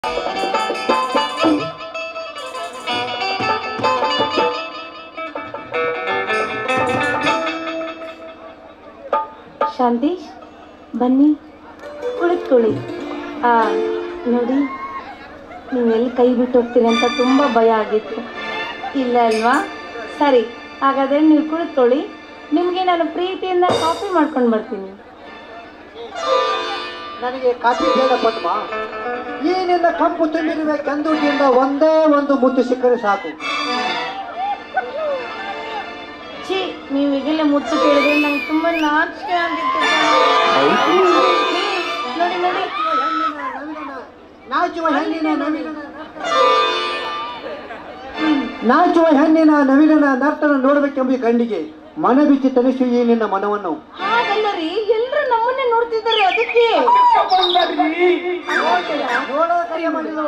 ಶಾಂತೇಶ್ ಬನ್ನಿ ಕುಳಿತುಕೊಳ್ಳಿ ಆ ನೋಡಿ ನೀವೆಲ್ಲಿ ಕೈ ಬಿಟ್ಟು ಹೋಗ್ತೀರಿ ಅಂತ ತುಂಬ ಭಯ ಆಗಿತ್ತು ಇಲ್ಲ ಅಲ್ವಾ ಸರಿ ಹಾಗಾದರೆ ನೀವು ಕುಳಿತುಕೊಳ್ಳಿ ನಿಮಗೆ ನಾನು ಪ್ರೀತಿಯಿಂದ ಕಾಫಿ ಮಾಡ್ಕೊಂಡು ಬರ್ತೀನಿ ನನಗೆ ಕಾಫಿ ಬೇಡ ಪದ್ಮ ಈ ನಿನ್ನ ಕಂಪು ತುಂಬಿರುವ ಕಂದುಟಿಯಿಂದ ಒಂದೇ ಒಂದು ಮುತ್ತು ಸಿಕ್ಕರೆ ಸಾಕು ಛೀ ನೀವು ಈಗಲೇ ಮುತ್ತು ಕೇಳಿದ್ರೆ ನಂಗೆ ತುಂಬ ನಾಚಿಕೆ ಆಗಿತ್ತು ನೋಡಿ ನೋಡಿ ನಾಚುವ ಹೆಣ್ಣಿನ ನವಿಲಿನ ನಾಚುವ ಹೆಣ್ಣಿನ ನವಿಲಿನ ನರ್ತನ ನೋಡಬೇಕೆಂಬ ಕಣ್ಣಿಗೆ ಮನ ಬಿಚ್ಚಿ ತನಿಸು ಈ ನಿನ್ನ ಮನವನ್ನು ಹಾಗಲ್ಲ ರೀ ಎಲ್ಲರೂ ನಮ್ಮನ್ನೇ ನೋಡ್ತಿದ್ದಾರೆ ಅದಕ್ಕೆ ನೋಡೋ ಕೈಯ ಮಾಡಿದವ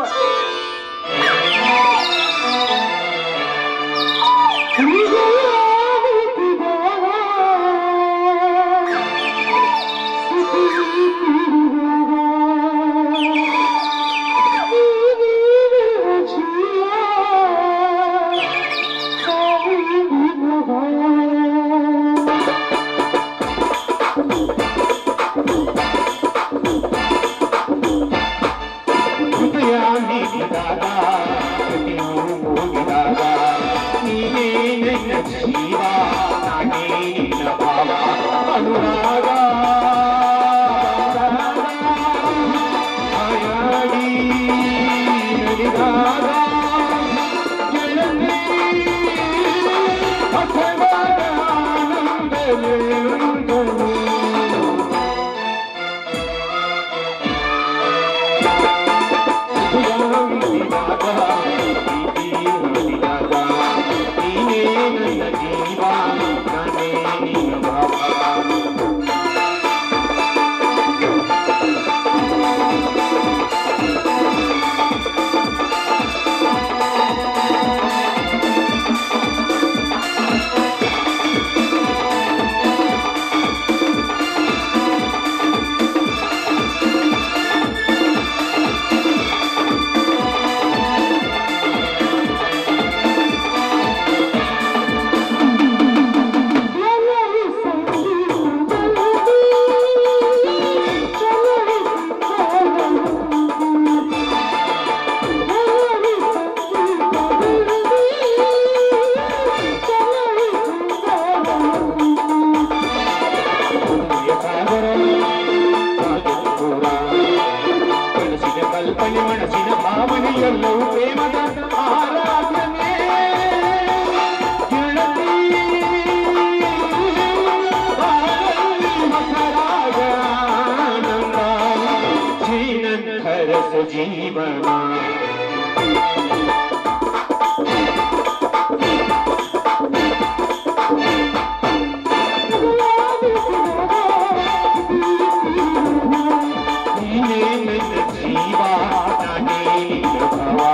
ಹೃದಯ ನೀಡಿದಾಗ ಕೃತಿಯು ಮೂಡಿದಾಗ ನೀನೇ ನನ್ನ ಜೀವ ನಾನೇ ನಿನ್ನ ಭಾವ ಅನುರಾಗ ಹಾಯಾಗಿ ನಲಿದಾಗ ಗೆಳತಿ ಅಸವಾದ ಆನಂದವೇಳುಂದನು. ಕಲ್ಪನೆ ಮನಸ್ಸಿನ ಭಾವನೆಯೆಲ್ಲವೂ ಪ್ರೇಮದ ಆರಾಧನೆ ಗೆಳತಿ ಬಾಳಲ್ಲಿ ಮಕರಾಗ ಆನಂದ ಶ್ರೀನಂತರ ಸಜೀವನ ನೀನೇ ನನ್ನ ಜೀವ ನಾನೇ ನಿನ್ನ ಭವ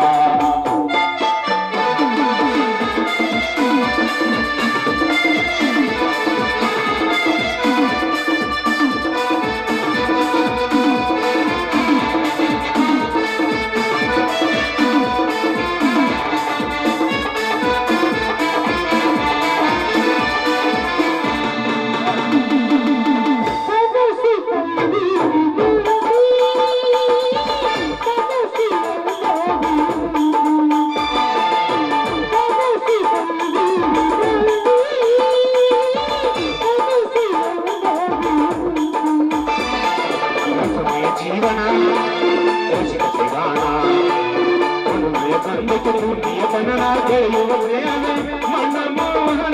ರಸಮಯ ಜೀವನ ರಸಿಕ ಶಿವಾನ ಮನುಮಯ ಬಂದಕ್ಕೆ ತುಟಿಯ ಬನನ ಗೆಳೆಯುವ ಪ್ರೇಮ ಮನ ಮೋಹನ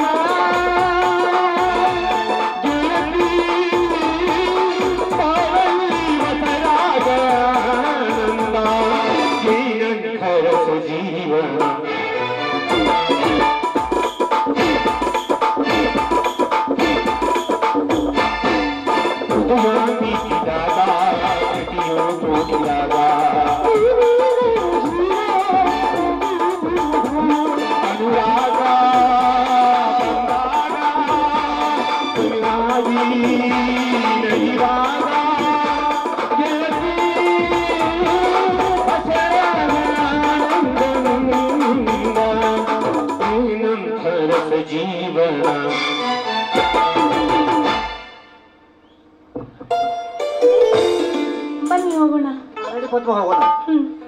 ಗೆಳತಿ ಬಾಳಲ್ಲಿ ಮತರಾಗ ಆನಂದ ಶ್ರೀನಂತರ ಸುಜೀವನ ಹೃದಯ ನೀಡಿದಾಗ ಕೃತಿಯು ಕೂಡಿದಾಗ ಅನುರಾಗ ಬಂದಾಗ ತುಳಿಯಾಗಿ ನಲಿದಾಗ ಗೆಳತಿ ಹಸರಾಗಿ ಜೀವನ ಬನ್ನಿ ಹೋಗೋಣ ನಡಿ ಪದ್ಮ ಹೋಗೋಣ ಹ್ಮ್